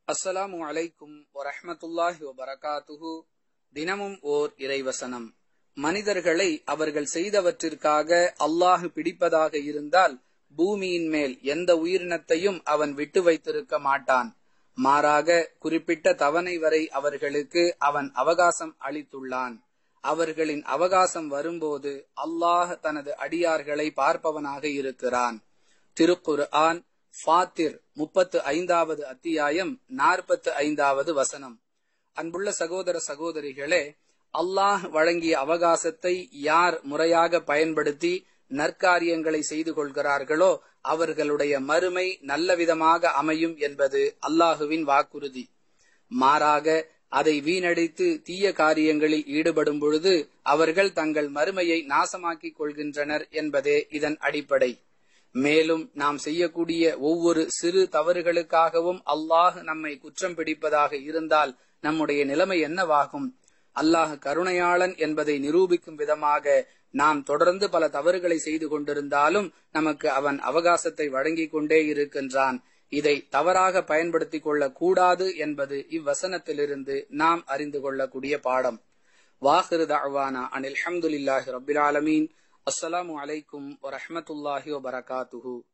அஸ்ஸலாமு அலைக்கும் வரஹ்மத்துல்லாஹி வபரகாத்துஹு தினமும் ஓர் இறைவசனம் மனிதர்களை அவர்கள் செய்தவற்றிற்காக அல்லாஹு பிடிப்பதாக இருந்தால் பூமியின் மேல் எந்த உயிரினத்தையும் அவன் விட்டு வைத்திருக்க மாட்டான் மாறாக குறிப்பிட்ட தவணை வரை அவர்களுக்கு அவன் அவகாசம் அளித்துள்ளான் அவர்களின் அவகாசம் வரும்போது அல்லாஹ் தனது அடியார்களை பார்ப்பவனாக இருக்கிறான் திருக்குர் ஆன் ஃபாத்திர் முப்பத்து ஐந்தாவது அத்தியாயம் நாற்பத்து ஐந்தாவது வசனம் அன்புள்ள சகோதர சகோதரிகளே அல்லாஹ் வழங்கிய அவகாசத்தை யார் முறையாக பயன்படுத்தி நற்காரியங்களை செய்து கொள்கிறார்களோ அவர்களுடைய மறுமை நல்ல விதமாக அமையும் என்பது அல்லாஹுவின் வாக்குறுதி மாறாக அதை வீணடித்து தீய காரியங்களில் ஈடுபடும் பொழுது அவர்கள் தங்கள் மறுமையை நாசமாக்கிக் கொள்கின்றனர் என்பதே இதன் அடிப்படை மேலும் நாம் செய்யக்கூடிய ஒவ்வொரு சிறு தவறுகளுக்காகவும் அல்லாஹ் நம்மை குற்றம் பிடிப்பதாக இருந்தால் நம்முடைய நிலைமை என்னவாகும் அல்லாஹ் கருணையாளன் என்பதை நிரூபிக்கும் விதமாக நாம் தொடர்ந்து பல தவறுகளை செய்து கொண்டிருந்தாலும் நமக்கு அவன் அவகாசத்தை வழங்கிக் கொண்டே இருக்கின்றான் இதை தவறாக பயன்படுத்திக் கொள்ளக் கூடாது என்பது இவ்வசனத்திலிருந்து நாம் அறிந்து கொள்ளக்கூடிய பாடம் வாஹிரு தஅவானா அனில் ஹம்துலில்லாஹி ரபில் ஆலமீன் அஸ்ஸலாமு அலைக்கும் வரஹ்மத்துல்லாஹி வபரகாத்துஹு